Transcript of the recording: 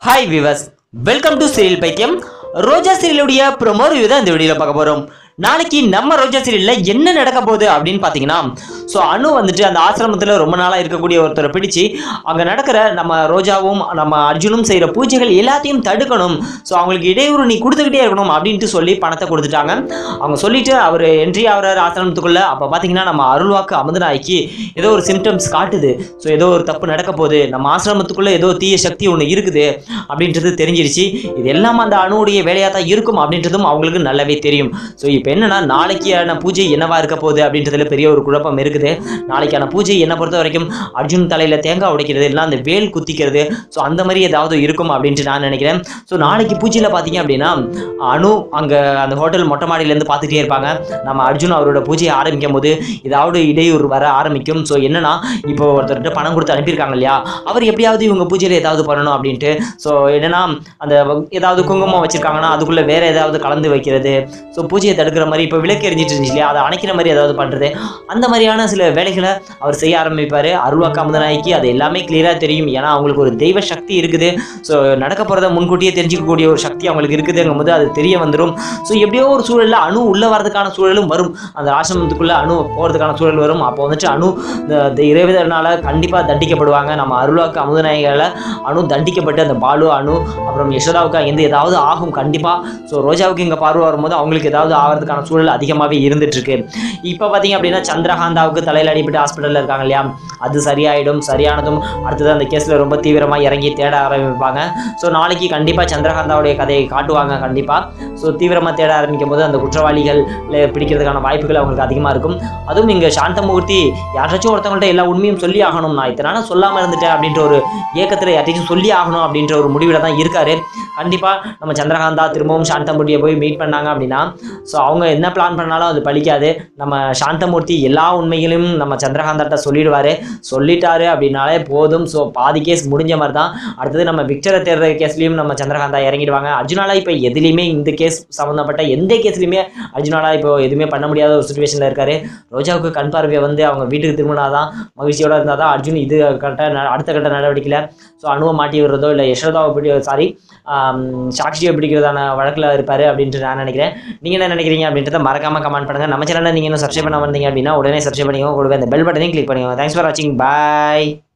hi viewers welcome to serial பைத்தியம் Roja சீரியலுடைய promo review தான் இந்த வீடியோவில் பார்க்க போகிறோம் நாளைக்கு நம்ம ரோஜா சீரியலில் என்ன நடக்க போகுது அப்படின்னு பார்த்தீங்கன்னா ஸோ அனு வந்துட்டு அந்த ஆசிரமத்தில் ரொம்ப நாளாக இருக்கக்கூடிய ஒருத்தரை பிடிச்சு அங்கே நடக்கிற நம்ம ரோஜாவும் நம்ம அர்ஜுனும் செய்கிற பூஜைகள் எல்லாத்தையும் தடுக்கணும் ஸோ அவங்களுக்கு இடையூறு நீ கொடுத்துக்கிட்டே இருக்கணும் அப்படின்ட்டு சொல்லி பணத்தை கொடுத்துட்டாங்க அவங்க சொல்லிட்டு அவர் என்ட்ரி ஆகிறார் ஆசிரமத்துக்குள்ளே அப்போ பார்த்தீங்கன்னா நம்ம அருள்வாக்கு அமுதநாய்க்கு ஏதோ ஒரு சிம்டம்ஸ் காட்டுது ஸோ ஏதோ ஒரு தப்பு நடக்க போகுது நம்ம ஆசிரமத்துக்குள்ளே ஏதோ தீய சக்தி ஒன்று இருக்குது அப்படின்றது தெரிஞ்சிருச்சு இது எல்லாம் அந்த அணுவுடைய வேலையாக தான் இருக்கும் அப்படின்றதும் அவங்களுக்கு நல்லாவே தெரியும் ஸோ இப்போ என்னன்னா நாளைக்கான பூஜை என்னவா இருக்க போகுது அப்படின்றதுல பெரிய ஒரு குழப்பம் இருக்குது நாளைக்கான பூஜை என்னை பொறுத்த வரைக்கும் அர்ஜுன் தலையில் தேங்காய் உடைக்கிறது இல்லை அந்த வேல் குத்திக்கிறது ஸோ அந்த மாதிரி ஏதாவது இருக்கும் அப்படின்ட்டு நான் நினைக்கிறேன் ஸோ நாளைக்கு பூஜையில் பார்த்தீங்க அப்படின்னா அணு அங்கே அந்த ஹோட்டல் மொட்டை மாடியிலேருந்து பார்த்துட்டே இருப்பாங்க நம்ம அர்ஜுன் அவரோட பூஜையை ஆரம்பிக்கும் போது ஏதாவது இடையூறு வர ஆரம்பிக்கும் ஸோ என்னன்னா இப்போ ஒருத்தர்கிட்ட பணம் கொடுத்து அனுப்பியிருக்காங்க இல்லையா அவர் எப்படியாவது இவங்க பூஜையில் ஏதாவது பண்ணணும் அப்படின்ட்டு ஸோ என்னன்னா அந்த ஏதாவது குங்குமம் வச்சிருக்காங்கன்னா அதுக்குள்ளே வேற ஏதாவது கலந்து வைக்கிறது ஸோ பூஜையை தடுக்கிற மாதிரி இப்போ விளக்கு எரிஞ்சிட்டு இருந்துச்சு இல்லையா அதை அணைக்கிற மாதிரி ஏதாவது பண்ணுறது அந்த மாதிரியான சில வேலைகளை அவர் செய்ய ஆரம்பிப்பார் அருள்வாக்கு அமுதநாய்க்கு அது எல்லாமே கிளியராக தெரியும் ஏன்னா அவங்களுக்கு ஒரு தெய்வ சக்தி இருக்குது ஸோ நடக்க போகிறத முன்கூட்டியே தெரிஞ்சிக்கக்கூடிய ஒரு சக்தி அவங்களுக்கு இருக்குதுங்கும் போது அது தெரிய வந்துடும் ஸோ எப்படியோ ஒரு சூழலில் அணு உள்ளே வரதுக்கான சூழலும் வரும் அந்த ஆசிரமத்துக்குள்ளே அணு போகிறதுக்கான சூழல் வரும் அப்போ வந்துட்டு அணு இந்த இந்த இறைவதனால கண்டிப்பாக தண்டிக்கப்படுவாங்க நம்ம அருள்வாக்கு அமுதநாயகால அணு தண்டிக்கப்பட்டு அந்த பாலு அணு அப்புறம் யசோதாவுக்கு எந்த ஏதாவது ஆகும் கண்டிப்பாக ஸோ ரோஜாவுக்கு இங்கே பார்வை வரும்போது அவங்களுக்கு ஏதாவது ஆகிறதுக்கான சூழல் அதிகமாகவே இருந்துட்டு இருக்கு இப்போ பார்த்தீங்க அப்படின்னா சந்திரகாந்தாவுக்கு தலையில் அடிபட்டு ஹாஸ்பிட்டலில் இருக்காங்க இல்லையா அது சரியாயிடும் சரியானதும் அடுத்தது அந்த கேஸில் ரொம்ப தீவிரமாக இறங்கி தேட ஆரம்பிப்பாங்க ஸோ நாளைக்கு கண்டிப்பாக சந்திரகாந்தாவுடைய கதையை காட்டுவாங்க கண்டிப்பாக ஸோ தீவிரமாக தேட ஆரம்பிக்கும் போது அந்த குற்றவாளிகள் பிடிக்கிறதுக்கான வாய்ப்புகள் அவங்களுக்கு அதிகமாக இருக்கும் அதுவும் இங்கே சாந்தமூர்த்தி யாராச்சும் ஒருத்தவங்கள்ட்ட எல்லா உண்மையும் சொல்லி ஆகணும் நான் இத்தனை நாள் சொல்லாமல் இருந்துட்டேன் அப்படின்ற ஒரு ஏக்கத்தில் யார்ட்டையும் சொல்லி ஆகணும் அப்படின்ற ஒரு முடிவில் தான் இருக்காரு கண்டிப்பாக நம்ம சந்திரகாந்தா திரும்பவும் சாந்தமூர்த்தியை போய் மீட் பண்ணாங்க அப்படின்னா ஸோ அவங்க என்ன பிளான் பண்ணாலும் அது பலிக்காது நம்ம சாந்தமூர்த்தி எல்லா உண்மைகளையும் நம்ம சந்திரகாந்தாட்ட சொல்லிடுவார் சொல்லிட்டாரு அப்படின்னாலே போதும் ஸோ பாதி கேஸ் முடிஞ்ச மாதிரி தான் அடுத்தது நம்ம விக்டரை தேடுற கேஸ்லையும் நம்ம சந்திரகாந்தா இறங்கிடுவாங்க அர்ஜுனாலா இப்போ எதுலேயுமே இந்த கேஸ் சம்மந்தப்பட்ட எந்த கேஸ்லையுமே அர்ஜுனாலா இப்போ எதுவுமே பண்ண முடியாத ஒரு சுச்சுவேஷனில் இருக்காரு ரோஜாவுக்கு கண் பார்வையை வந்து அவங்க வீட்டுக்கு திரும்பினாதான் மகிழ்ச்சியோட இருந்தால் தான் அர்ஜுன் இது கட்ட ந- அடுத்த கட்ட நடவடிக்கையில் ஸோ அணுவை மாட்டி விடுறதோ இல்லை யசோதாவை பிடி சாரி சாட்சியை பிடிக்கிறதான வழக்கில் இருப்பார் அப்படின்ட்டு நான் நினைக்கிறேன் நீங்கள் என்ன நினைக்கிறீங்க அப்படின்றத மறக்காமல் கமெண்ட் பண்ணுங்கள் நம்ம சேனலில் நீங்கள் இன்னும் சப்ஸ்கிரைப் பண்ண வந்தீங்க அப்படின்னா உடனே சப்ஸ்கிரைப் பண்ணிக்கோங்க கூடவே அந்த பெல் பட்டனையும் கிளிக் பண்ணிக்கோங்க தேங்க்ஸ் ஃபார் வாட்சிங் பாய்